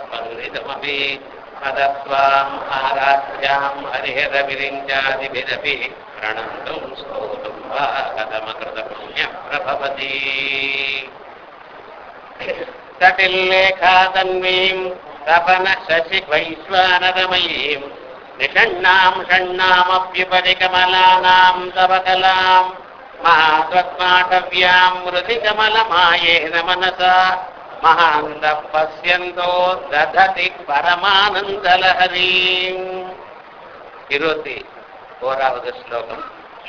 பகுதிதமபி மதத்வாம் ஆராத்யாம் ஹரிஹரவிரிஞ்சாதிபிரபி பிரணந்தும் ஸ்தோதும் வா கதமகிருத புண்ணிய பிரபவதி சட்டில்லேखा तन्वीम् तपन शशि वैश्वानरमयीम् निषण्णाम् षण्णामप्युपरि कमलानाम् तव कलाम् महात्वत्माटव्याम् मृदिकमलमायेन मनसा महान्तः पश्यन्तो दधति परमानन्दलहरीम् இருபத்தி ஓராவது ஸ்லோகம்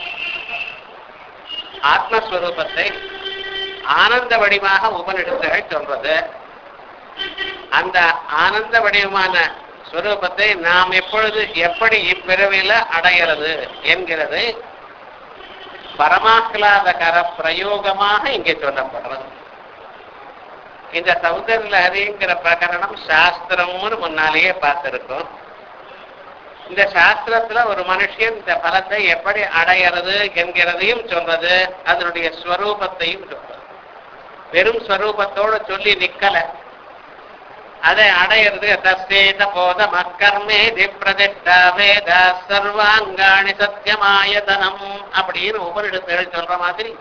ஆத்மஸ்வரூபத்தை ஆனந்த வடிவாக உபனிஷத்துகள் சொல்றது அந்த ஆனந்த வடிவமான ஸ்வரூபத்தை நாம் எப்பொழுது எப்படி இப்பிறவில அடைகிறது என்கிறது பரமாஹ்லாதகர பிரயோகமாக இங்கே சொல்லப்படுறது இந்த சௌந்தர லஹரிங்கிற பிரகரணம் சாஸ்திரம்னு முன்னாலேயே பார்த்திருக்கோம் இந்த சாஸ்திரத்துல ஒரு மனுஷன் இந்த பலத்தை எப்படி அடையிறது என்கிறதையும் சொல்றது அதனுடைய ஸ்வரூபத்தையும் சொல்றது வெறும் ஸ்வரூபத்தோட சொல்லி நிக்கல அதை அடையிறது தஸ்தேத போத மக்கர்மே பிரதிஷ்டா வேத சர்வாங்காணி சத்தியமாயதனம் அப்படின்னு உபரிடத்துகள் சொல்ற மாதிரி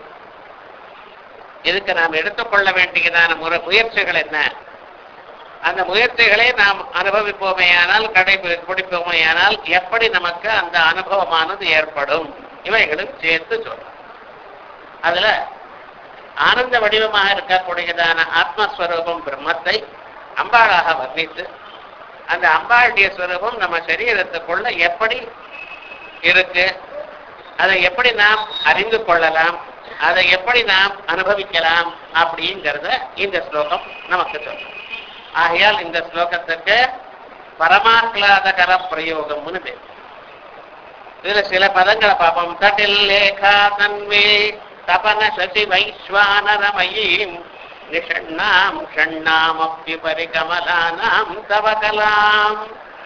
இதுக்கு நாம் எடுத்துக்கொள்ள வேண்டியதான முறை முயற்சிகள் என்ன அந்த முயற்சிகளை நாம் அனுபவிப்போமேயானால் கடைபிடிப்போமேயானால் எப்படி நமக்கு அந்த அனுபவமானது ஏற்படும் இவைகளும் சேர்த்து சொல்றோம் அதுல ஆனந்த வடிவமாக இருக்கக்கூடியதான ஆத்மஸ்வரூபம் பிரம்மத்தை அம்பாளாக வர்ணித்து அந்த அம்பாளுடைய ஸ்வரூபம் நம்ம சரீரத்துக்குள்ள எப்படி இருக்கு அதை எப்படி நாம் அறிந்து கொள்ளலாம் அதை எப்படி நாம் அனுபவிக்கலாம் அப்படிங்கிறத இந்த ஸ்லோகம் நமக்கு சொல்லும் ஆகையால் இந்த ஸ்லோகத்துக்கு பரமாஹ்லாதகர பிரயோகம்னு பேர் இதுல சில பதங்களை பார்ப்போம் தட்டில் லேகா தன்வே தபன சசி வைஸ்வானரமயீம் நிஷண்ணாம் ஷண்ணாமப்யுபரி கமலானாம் தவ கலாம்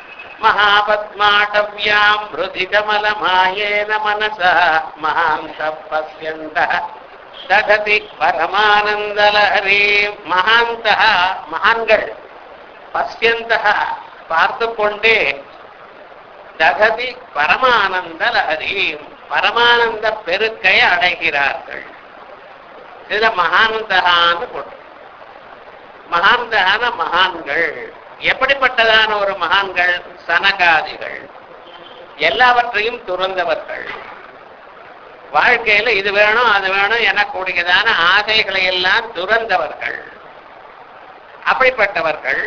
மகாபத்மாட்டவ்யாம் ஹிருதி கமலமாயேன மனசா மகாந்த பசியந்த தகதி பரமானந்தலஹரி மகாந்த மகான்கள் பசியந்த பார்த்து கொண்டே தகதி பரமானந்த லஹரி பரமானந்த பெருக்கை அடைகிறார்கள் இதுல மகாந்தகான்னு போட்டு மகாந்தகான மகான்கள் எப்படிப்பட்டதான ஒரு மகான்கள் சனகாதிகள் எல்லாவற்றையும் துறந்தவர்கள் வாழ்க்கையில இது வேணும் அது வேணும் எனக்கூடியதான ஆசைகளை எல்லாம் துறந்தவர்கள் அப்படிப்பட்டவர்கள்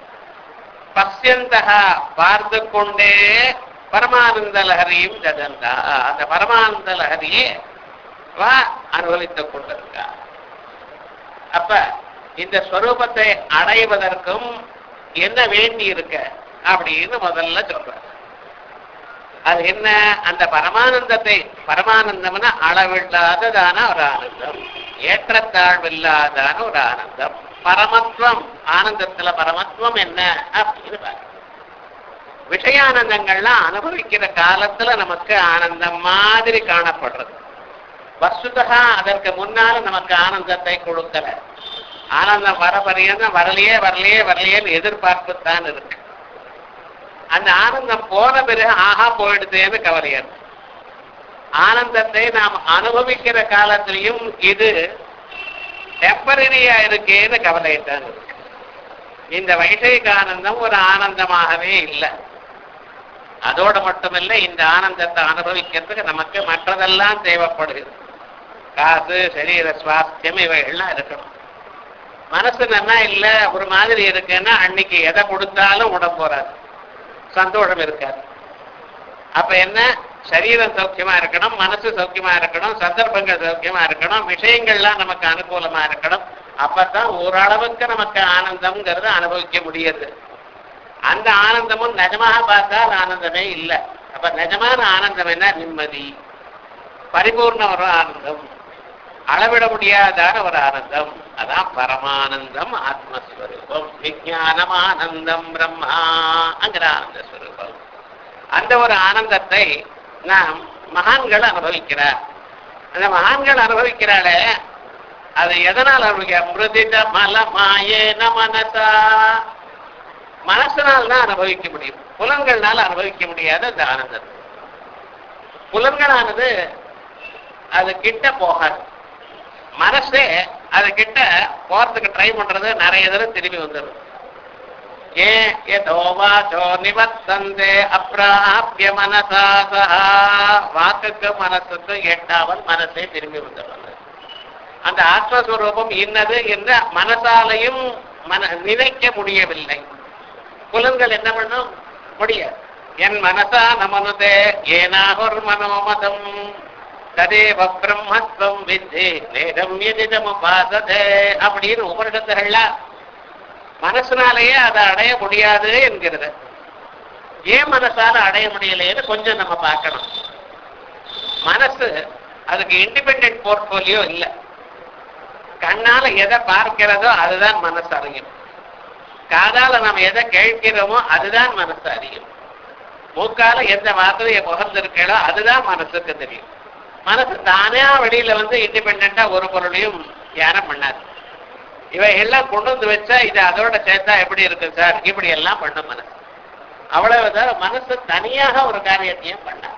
பசியந்தகா பார்த்து கொண்டே பரமானந்த லஹரியும் ஜதந்தா அந்த பரமானந்த லஹரியே வா அனுபவித்துக் கொண்டிருக்கா அப்ப இந்த ஸ்வரூபத்தை அடைவதற்கும் என்ன வேண்டி இருக்க அப்படின்னு முதல்ல சொல்ற அது என்ன அந்த பரமானந்தத்தை பரமானந்தம்னா அளவில்லாததான ஒரு ஆனந்தம் ஏற்றத்தாழ்வில்லாதான ஒரு ஆனந்தம் பரமத்துவம் ஆனந்தத்துல பரமத்துவம் என்ன அப்படின்னு பாருங்க விஷயானந்தங்கள்லாம் அனுபவிக்கிற காலத்துல நமக்கு ஆனந்தம் மாதிரி காணப்படுறது வசுதா அதற்கு முன்னால நமக்கு ஆனந்தத்தை கொடுக்கல ஆனந்தம் வர பரியந்தம் வரலையே வரலையே வரலையேன்னு எதிர்பார்ப்பு தான் இருக்கு அந்த ஆனந்தம் போன பிறகு ஆஹா போயிடுதேன்னு கவலையாது ஆனந்தத்தை நாம் அனுபவிக்கிற காலத்திலையும் இது டெம்பரரியா இருக்கேன்னு கவலைத்தான் இருக்கு இந்த வைஷயிக ஆனந்தம் ஒரு ஆனந்தமாகவே இல்லை அதோட மட்டுமில்லை இந்த ஆனந்தத்தை அனுபவிக்கிறதுக்கு நமக்கு மற்றதெல்லாம் தேவைப்படுகிறது காசு சரீர சுவாஸ்தியம் இவைகள்லாம் இருக்கணும் மனசு நல்லா இல்ல ஒரு மாதிரி இருக்குன்னா அன்னைக்கு எதை கொடுத்தாலும் உடம்பு போறாது சந்தோஷம் இருக்காது அப்ப என்ன சரீரம் சௌக்கியமா இருக்கணும் மனசு சௌக்கியமா இருக்கணும் சந்தர்ப்பங்கள் சௌக்கியமா இருக்கணும் விஷயங்கள்லாம் நமக்கு அனுகூலமா இருக்கணும் அப்பதான் ஓரளவுக்கு நமக்கு ஆனந்தம்ங்கிறத அனுபவிக்க முடியுது அந்த ஆனந்தமும் நிஜமாக பார்த்தால் ஆனந்தமே இல்லை அப்ப நிஜமான ஆனந்தம் என்ன நிம்மதி பரிபூர்ண ஒரு ஆனந்தம் அளவிட முடியாதான ஒரு ஆனந்தம் அதான் பரமானந்தம் ஆத்மஸ்வரூபம் விஜயானம் ஆனந்தம் பிரம்மாங்கிற ஆனந்த ஸ்வரூபம் அந்த ஒரு ஆனந்தத்தை நாம் மகான்கள் அனுபவிக்கிறார் அந்த மகான்கள் அனுபவிக்கிறாளே அது எதனால் அனுபவிக்க மிருதித மல மாயேன மனசா மனசனால் தான் அனுபவிக்க முடியும் புலன்கள்னால அனுபவிக்க முடியாத அந்த ஆனந்தம் புலன்களானது அது கிட்ட போகாது மனசே அது கிட்ட போறதுக்கு ட்ரை பண்றது நிறைய தடவை திரும்பி வந்துடும் ஏன் எதோ வாசோ நிவர்த்தந்தே அப்பிராபிய மனசா சஹா வாக்குக்கு மனசுக்கு எட்டாமல் மனசே திரும்பி வந்துடுறது அந்த ஆத்மஸ்வரூபம் இன்னது என்று மனசாலையும் மன நினைக்க முடியவில்லை புலன்கள் என்ன பண்ணும் முடியாது என் மனசா நமனுதே ஏனாகொர் மனோமதம் ததேவ பிரம்மத்வம் வித்தி வேதம் எதிதம் உபாசதே அப்படின்னு உபனிடத்துகள்ல மனசுனாலேயே அதை அடைய முடியாது என்கிறது ஏன் மனசால அடைய முடியலையேன்னு கொஞ்சம் நம்ம பார்க்கணும் மனசு அதுக்கு இண்டிபெண்ட் போர்ட்போலியோ இல்லை கண்ணால எதை பார்க்கிறதோ அதுதான் மனசு அறியும் காதால நம்ம எதை கேட்கிறோமோ அதுதான் மனசு அறியும் மூக்கால எந்த வார்த்தையை முகர்ந்திருக்கோ அதுதான் மனசுக்கு தெரியும் மனசு தானே வெளியில வந்து இண்டிபெண்டா ஒரு பொருளையும் தியானம் பண்ணாது இவை எல்லாம் கொண்டு வந்து வச்சா இது அதோட சேர்த்தா எப்படி இருக்கு சார் இப்படி எல்லாம் பண்ணும் மனசு அவ்வளவுதான் மனசு தனியாக ஒரு காரியத்தையும் பண்ணாது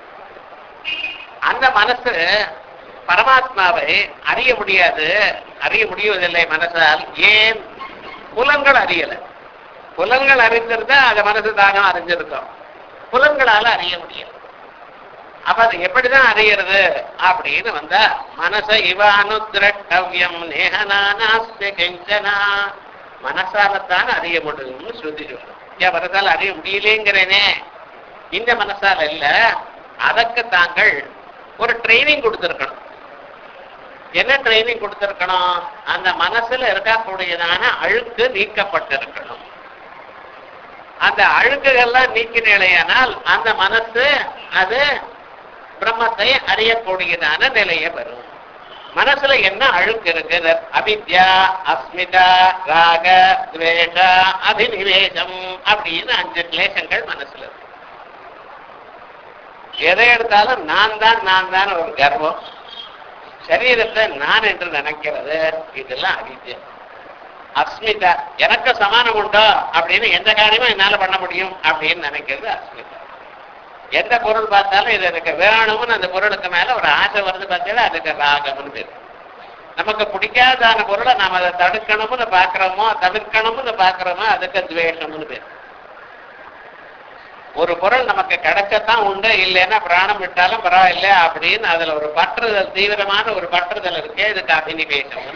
அந்த மனசு பரமாத்மாவை அறிய முடியாது அறிய முடிவதில்லை மனசால் ஏன் புலன்கள் அறியல புலன்கள் அறிந்திருந்தா அந்த மனசு தானும் அறிஞ்சிருக்கும் புலன்களால அறிய முடியல அப்ப அது எப்படிதான் அறியறது அப்படின்னு வந்தா மனச இவானு திரட்டவியம் நேகனானாஸ்தி கெஞ்சனா மனசாலத்தான் அறிய முடியும்னு ஸ்ருதி சொல்லும் ஏன் மனசால அறிய முடியலேங்கிறேனே இந்த மனசால இல்ல அதற்கு தாங்கள் ஒரு ட்ரைனிங் கொடுத்திருக்கணும் என்ன ட்ரைனிங் கொடுத்திருக்கணும் அந்த மனசுல இருக்கக்கூடியதான அழுக்கு நீக்கப்பட்டிருக்கணும் அந்த அழுக்குகள்லாம் நீக்கினேலையானால் அந்த மனசு அது பிரம்மத்தை அறியக்கூடியதான நிலையை வரும் மனசுல என்ன அழுக்கு இருக்கு அவித்யா அஸ்மிதா ராக துவேஷ அபினிவேசம் அப்படின்னு அஞ்சு கிளேசங்கள் மனசுல இருக்கு எதை எடுத்தாலும் நான் தான் நான் தான் ஒரு கர்வம் சரீரத்தை நான் என்று நினைக்கிறது இதெல்லாம் அவித்யா அஸ்மிதா எனக்கு சமானம் உண்டோ அப்படின்னு எந்த காரியமும் என்னால பண்ண முடியும் அப்படின்னு நினைக்கிறது அஸ்மிதா எந்த பொருள் பார்த்தாலும் இது எனக்கு வேணும்னு அந்த பொருளுக்கு மேல ஒரு ஆசை வருது பார்த்தீங்கன்னா அதுக்கு ராகம்னு பேர் நமக்கு பிடிக்காதான பொருளை நாம அதை தடுக்கணும்னு பாக்குறோமோ தவிர்க்கணும்னு பாக்குறோமோ அதுக்கு துவேஷம்னு பேர் ஒரு பொருள் நமக்கு கிடைக்கத்தான் உண்டு இல்லைன்னா பிராணம் விட்டாலும் பரவாயில்ல அப்படின்னு அதுல ஒரு பற்றுதல் தீவிரமான ஒரு பற்றுதல் இருக்கு இதுக்கு அபினிவேசம்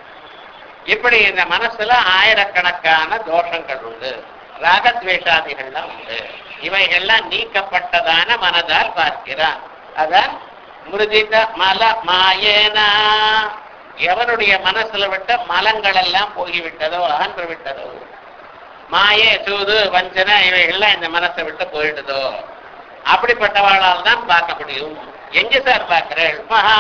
இப்படி இந்த மனசுல ஆயிரக்கணக்கான தோஷங்கள் உண்டு ராகத்வேஷாதிகள்லாம் உண்டு இவைகள்லாம் நீக்கப்பட்டதான மனதால் பார்க்கிறான் அதான் மிருதித மல மாயேனா எவனுடைய மனசுல விட்ட மலங்கள் எல்லாம் போய்விட்டதோ அகன்று விட்டதோ மாயே சூது வஞ்சனை இவைகள்லாம் இந்த மனசை விட்டு போயிடுதோ அப்படிப்பட்டவாளால் தான் பார்க்க முடியும் எங்க சார் பார்க்கிறேள்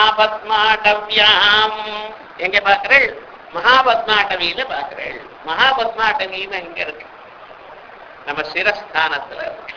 மகாபத்மாட்டவியாம் எங்க பார்க்கிறேள் மகாபத்மாட்டவியில பார்க்கிறேள் மகாபத்மாட்டவின்னு எங்க இருக்கு நம்ம சிரஸ்தானத்துல இருக்கு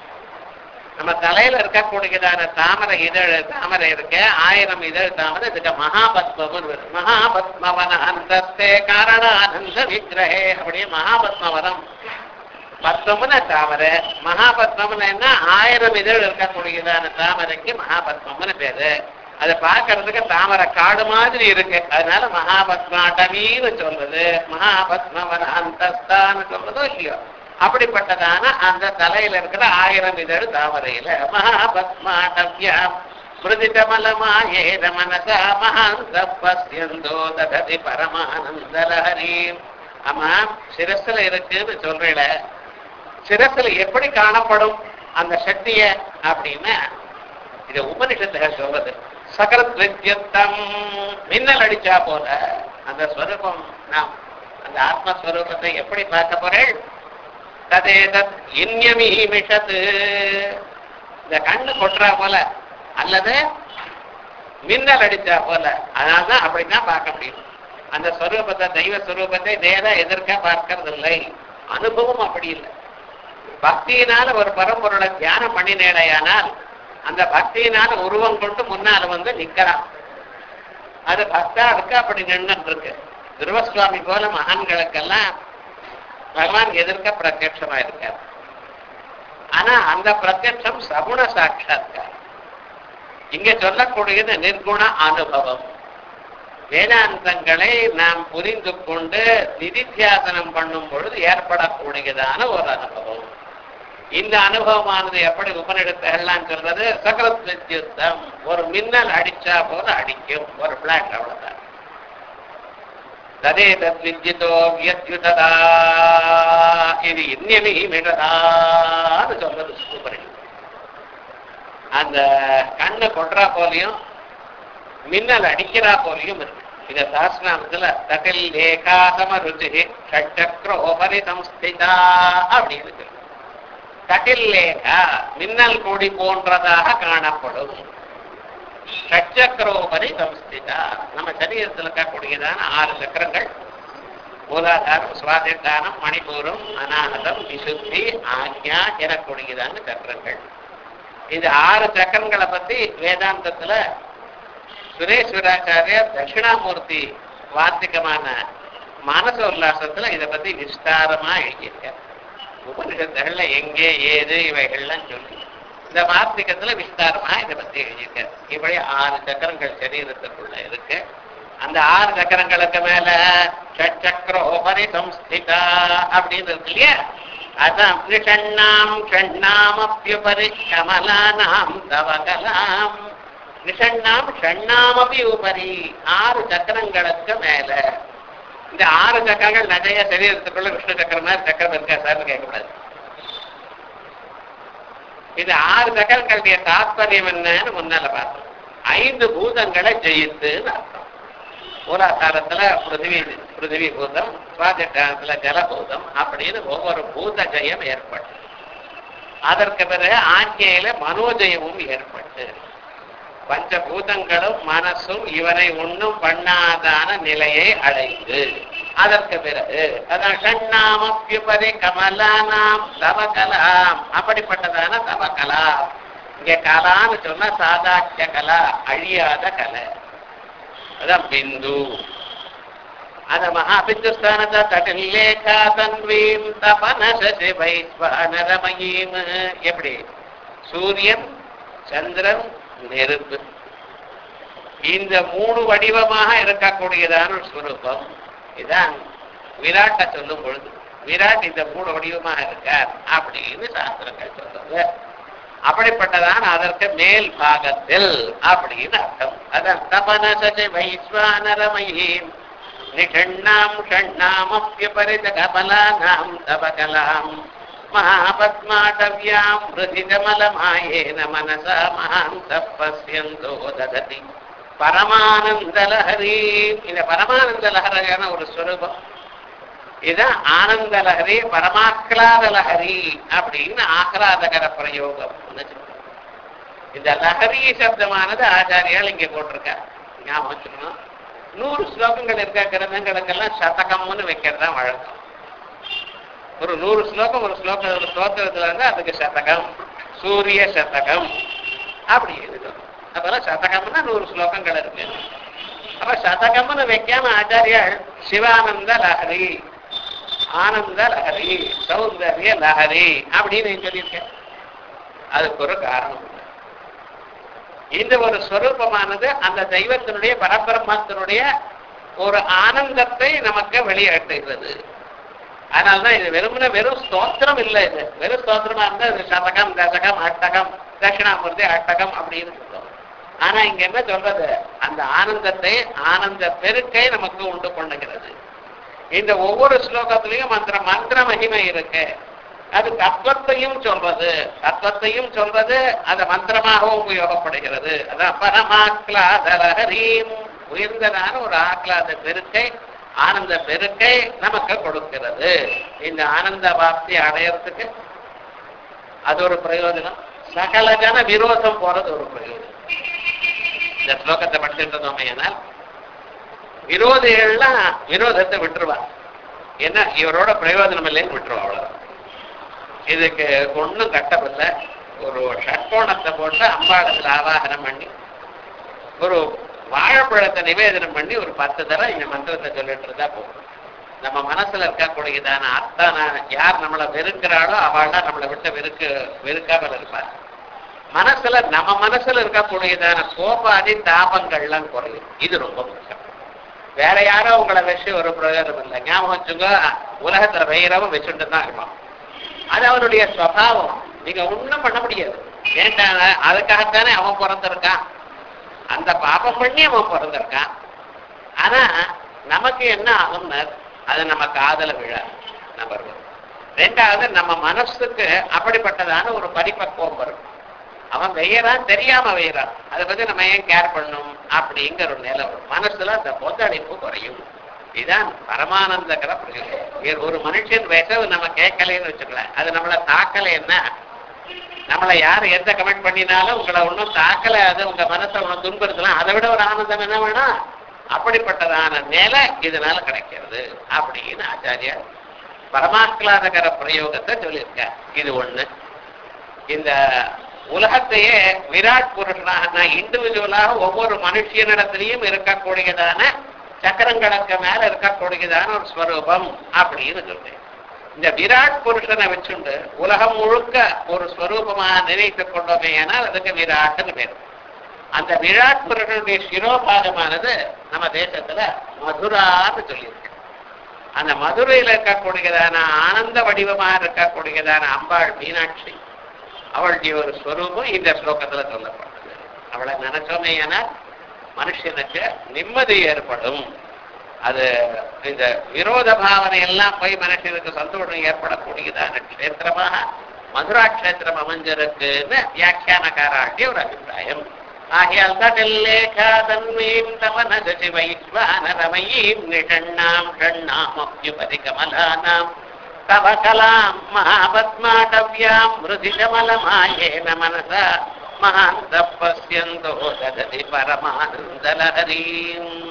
நம்ம தலையில இருக்கக்கூடியதான தாமரை இதழ் தாமரை இருக்க ஆயிரம் இதழ் தாமரை இதுக்கு மகாபத்மவன் வரும் மகாபத்மவன அந்தஸ்தே காரணானந்த விக்கிரகே அப்படியே மகாபத்மவனம் பத்மம்னு தாமரை மகாபத்மம்னு என்ன ஆயிரம் இதழ் இருக்கக்கூடியதான தாமரைக்கு மகாபத்மம்னு பேரு அதை பார்க்கறதுக்கு தாமரை காடு மாதிரி இருக்கு அதனால மகாபத்மாட்டமின்னு சொல்றது மகாபத்மவன அந்தஸ்தான்னு சொல்றதோ இல்லையோ அப்படிப்பட்டதான அந்த தலையில இருக்கிற ஆயிரம் இதழ் தாமரையில மகாபத்மாட்டவியம் மிருதிகமலமாயேத மனசா மகாந்த பசியந்தோ தகதி பரமானந்தலஹரி ஆமா சிரஸ்ல இருக்குன்னு சொல்றேல சிரஸ்ல எப்படி காணப்படும் அந்த சக்திய அப்படின்னா இது உபனிஷத்துகள் சொல்றது சகரத் வித்யத்தம் மின்னல் அடிச்சா போல அந்த ஸ்வரூபம் நாம் அந்த ஆத்மஸ்வரூபத்தை எப்படி பார்க்க போறேன் ததேதத் இன்யமீமிஷத் இந்த கண்ணு கொட்டுறா போல அல்லது மின்னல் அடிச்சா போல அதனால்தான் அப்படித்தான் பார்க்க முடியும் அந்த ஸ்வரூபத்தை தெய்வ ஸ்வரூபத்தை நேரா எதிர்க்க பார்க்கறது இல்லை அனுபவம் அப்படி இல்லை பக்தியினால ஒரு பரம்பொருளை தியானம் பண்ணினேடையானால் அந்த பக்தியினால உருவம் கொண்டு முன்னால வந்து நிக்கிறான் அது பக்தா இருக்கு அப்படி நின்று இருக்கு துருவசுவாமி போல மகான்களுக்கெல்லாம் பகவான் எதிர்க்க பிரத்யட்சமா இருக்கார் ஆனா அந்த பிரத்யட்சம் சகுண சாட்சாத்காரம் இங்க சொல்லக்கூடியது நிர்குண அனுபவம் வேதாந்தங்களை நாம் புரிந்து கொண்டு நிதித்தியாசனம் பண்ணும் பொழுது ஏற்படக்கூடியதான ஒரு அனுபவம் இந்த அனுபவமானது எப்படி உபநிடத்தெல்லாம் சொல்றது சகலத் வித்யுத்தம் ஒரு மின்னல் அடிச்சா போல அடிக்கும் ஒரு பிளாக் அவ்வளவுதான் ததே தத் வித்யுதோ வியத்யுததா இது இன்னமி மிடதான்னு சொல்றது உபநிடத்தம் அந்த கண்ணு கொட்டுறா போலையும் மின்னல் அடிக்கிறா போலையும் இருக்கு இத சாஸ்திராமத்துல தட்டில் ஏகாசம ருச்சி ஷட்சக்ரோபரி சம்ஸ்திதா அப்படின்னு இருக்கு தட்டில் லேகா மின்னல் கொடி போன்றதாக காணப்படும் ஷட்சக்ரோபரி சம்ஸ்திதா நம்ம சரீரத்தில் இருக்கக்கூடியதான ஆறு சக்கரங்கள் மூலாதாரம் சுவாதிஷ்டானம் மணிபூரம் அநாகதம் விசுத்தி ஆக்ஞா எனக்கூடியதான சக்கரங்கள் இந்த ஆறு சக்கரங்களை பத்தி வேதாந்தத்துல சுரேஸ்வராச்சாரியர் தட்சிணாமூர்த்தி வார்த்திகமான மானச உல்லாசத்துல இதை பத்தி விஸ்தாரமா எழுதியிருக்கார் உபனிஷத்துகள்ல எங்கே ஏது இவைகள்லாம் சொல்லி இந்த வார்த்திகத்துல விஸ்தாரமா இதை பத்தி எழுதியிருக்கார் இப்படி ஆறு சக்கரங்கள் சரீரத்துக்குள்ள இருக்கு அந்த ஆறு சக்கரங்களுக்கு மேல ஷட்சக்கரோபரி சம்ஸ்திதா அப்படின்னு இருக்கு இல்லையா அதான் நிஷண்ணாம் ஷண்ணாமப்யுபரி கமலானாம் தவகலாம் நிஷண்ணாம் ஷண்ணாமபி உபரி ஆறு சக்கரங்களுக்கு மேல இந்த ஆறு சக்கரங்கள் நிறைய சரீரத்துக்குள்ள விஷ்ணு சக்கரம் மாதிரி சக்கரம் இருக்கா சார்னு கேட்கக்கூடாது இது ஆறு சக்கரங்களுடைய தாத்பரியம் என்னன்னு முன்னால பார்த்தோம் ஐந்து பூதங்களை ஜெயித்துன்னு அர்த்தம் மூலாதாரத்துல பிருத்திவி பிருத்திவி பூதம் சுவாதிஷ்டானத்துல ஜலபூதம் அப்படின்னு ஒவ்வொரு பூத ஜெயம் ஏற்பட்டு அதற்கு பிறகு ஆజ్ఞையில மனோஜயமும் ஏற்பட்டு பஞ்சபூதங்களும் மனசும் இவனை ஒண்ணும் பண்ணாதான நிலையை அடைந்து அதற்கு பிறகு அதான் கண்ணாமப்பியுபரி கமலானாம் தவகலாம் அப்படிப்பட்டதான தவகலா இங்க கலான்னு சொன்னா சாதாக்கிய கலா அழியாத கலை அதான் பிந்து அத மகாபிந்துஸ்தானத தட்டில்லேகா தன்வீம் தபனசசி வைஸ்வானரமயீம் எப்படி சூரியன் சந்திரன் நெருப்பு இந்த மூணு வடிவமாக இருக்கக்கூடியதான ஒரு ஸ்வரூபம் இதான் விராட்ட சொல்லும் பொழுது விராட் இந்த மூணு வடிவமாக இருக்கார் அப்படின்னு சாஸ்திரங்கள் சொல்றது அப்படிப்பட்டதான் அதற்கு மேல் பாகத்தில் அப்படின்னு அர்த்தம் அதான் தபனசஜ வைஸ்வானரமயீம் நிஷண்ணாம் ஷண்ணாமப்யபரித கபலானாம் தபகலாம் மகாபத்மாடவ்யாம் ஹிருதிகமலமாயேன மனசா மகாந்த பசியந்தோ தததி பரமானந்தலஹரி இந்த பரமானந்த லஹரியான ஒரு ஸ்வரூபம் இதுதான் ஆனந்த லஹரி பரமாக்லாத லஹரி அப்படின்னு ஆக்ராதகர பிரயோகம் இந்த லஹரி சப்தமானது ஆச்சாரியால் இங்க போட்டிருக்கார் ஞாபகம் வச்சுக்கணும் நூறு ஸ்லோகங்கள் இருக்க கிரந்தங்களுக்கெல்லாம் சதகம்னு வைக்கிறது தான் வழக்கம் ஒரு நூறு ஸ்லோகம் ஒரு ஸ்லோகம் ஒரு ஸ்லோகத்துல இருந்து அதுக்கு சதகம் சூரிய சதகம் அப்படி இருக்கணும் அப்பெல்லாம் சதகம்னா நூறு ஸ்லோகங்கள் இருக்கு அப்ப சதகம்னு வைக்காம ஆச்சாரியால் சிவானந்த லஹரி ஆனந்த லஹரி சௌந்தர்ய லஹரி அப்படின்னு சொல்லியிருக்கேன் அதுக்கு ஒரு காரணம் உண்டு. இந்த ஒரு ஸ்வரூபமானது அந்த தெய்வத்தினுடைய பரபிரம்மத்தினுடைய ஒரு ஆனந்தத்தை நமக்கு வெளியாட்டுகிறது அதனாலதான் இது வெறுமனே வெறும் ஸ்தோத்திரம் இல்லை இது வெறும் ஸ்தோத்திரமா இருந்தா இது சதகம் தசகம் அட்டகம் தட்சிணாமூர்த்தி அட்டகம் அப்படின்னு சொல்றோம் ஆனா இங்க என்ன சொல்றது அந்த ஆனந்தத்தை ஆனந்த பெருக்கை நமக்கு உண்டு பண்ணுகிறது இந்த ஒவ்வொரு ஸ்லோகத்திலையும் மந்திர மந்திர மகிமை இருக்கு அது தத்துவத்தையும் சொல்றது தத்துவத்தையும் சொல்றது அது மந்திரமாகவும் உபயோகப்படுகிறது அதான் பரமாக்லாதலஹரீம் உயர்ந்ததான ஒரு ஆக்லாத பெருக்கை ஆனந்த பெருக்கை நமக்கு கொடுக்கிறது இந்த ஆனந்த வாப்தி அடையறதுக்கு அது ஒரு பிரயோஜனம் சகல ஜன விரோதம் போறது ஒரு பிரயோஜனம் இந்த ஸ்லோகத்தை படிச்சுட்டு இருந்தோமையானால் விரோதிகள்லாம் விரோதத்தை விட்டுருவா ஏன்னா இவரோட பிரயோஜனம் இல்லைன்னு விட்டுருவா அவ்வளவுதான் இதுக்கு ஒண்ணும் கட்டமில்லை ஒரு ஷட்கோணத்தை போட்டு அம்பாளத்தில் ஆவாகனம் பண்ணி ஒரு வாழைப்பழத்தை நிவேதனம் பண்ணி ஒரு பத்து தடவை இந்த மந்திரத்தை சொல்லிட்டு இருந்தா போதும் நம்ம மனசுல இருக்கக்கூடியதான அத்தனை யார் நம்மளை வெறுக்கிறாளோ அவள்தான் நம்மளை விட்டு வெறுக்க வெறுக்காமல் இருப்பார் மனசுல நம்ம மனசுல இருக்கக்கூடியதான கோபாதி தாபங்கள்லாம் குறையும் இது ரொம்ப முக்கியம் வேற யாரோ உங்களை வச்சு ஒரு பிரயோஜனம் இல்லை ஞாபகம் வச்சுங்க உலகத்துல வைரவம் வச்சுட்டு தான் இருப்பான் அது அவனுடைய சுவாவம் நீங்க ஒண்ணும் பண்ண முடியாது ஏன்டா அதுக்காகத்தானே அவன் பிறந்திருக்கான் அந்த பாபம் பண்ணி அவன் பிறந்திருக்கான் ஆனா நமக்கு என்ன ஆகும்னா அது நம்ம காதல விழாது நம்பர் ஒன் ரெண்டாவது நம்ம மனசுக்கு அப்படிப்பட்டதான ஒரு பரிபக்குவம் வரும் அவன் வெய்யறான் தெரியாம வெய்யறான் அதை பத்தி நம்ம ஏன் கேர் பண்ணணும் அப்படிங்கிற ஒரு நிலை வரும் மனசுல அந்த கொந்தளிப்பு குறையும் இதுதான் பரமானந்தகர பிரயோகம் ஒரு மனுஷன் விஷவு நம்ம கேட்கலன்னு வச்சுக்கலாம் அது நம்மளை தாக்கலைன்னா நம்மளை யார் எந்த கமெண்ட் பண்ணினாலும் உங்களை ஒன்றும் தாக்கல அது உங்க மனசை ஒன்றும் துன்புறுத்தலாம் அதை விட ஒரு ஆனந்தம் என்ன வேணும் அப்படிப்பட்டதான நிலை இதனால கிடைக்கிறது அப்படின்னு ஆச்சாரியார் பரமாத்லாதகர பிரயோகத்தை சொல்லியிருக்க இது ஒண்ணு இந்த உலகத்தையே விராட் புருஷனாக இண்டிவிஜுவலாக ஒவ்வொரு மனுஷனிடத்திலையும் இருக்கக்கூடியதான சக்கரங்களுக்கு மேல இருக்கக்கூடியதான ஒரு ஸ்வரூபம் அப்படின்னு சொல்றேன் இந்த விராட் புருஷனை வச்சுண்டு உலகம் முழுக்க ஒரு ஸ்வரூபமாக நினைத்துக் கொண்டோமே ஆனால் அதுக்கு விராட்னு பேர் அந்த விராட் புருஷனுடைய சிரோபாகமானது நம்ம தேசத்துல மதுரான்னு சொல்லியிருக்கு அந்த மதுரையில இருக்கக்கூடியதான ஆனந்த வடிவமாக இருக்கக்கூடியதான அம்பாள் மீனாட்சி அவளுடைய ஒரு ஸ்வரூபம் இந்த ஸ்லோகத்துல சொல்லப்பட்டது அவளை நினைச்சோமே மனுஷனுக்கு நிம்மதி ஏற்படும் அது இந்த விரோத பாவனை எல்லாம் போய் மனுஷனுக்கு சந்தோஷம் ஏற்படக்கூடியதான க்ஷேத்திரமாக மதுரா க்ஷேத்திரம் அமைஞ்சிருக்குன்னு வியாக்கியானக்காராட்டிய ஒரு அபிப்பிராயம் ஆகையால் தன்லேகாதன்மீம் தவனகசி வைஸ்வானரமயீம் நிஷண்ணாம் ஷண்ணாமப்யுபரி கமலானாம் தவ கலாம் மகாபத்மாடவ்யாம் மிருதிகமலமாயேன மனசா மகாந்த பசியந்தோ தததி பரமானந்தலஹரீம்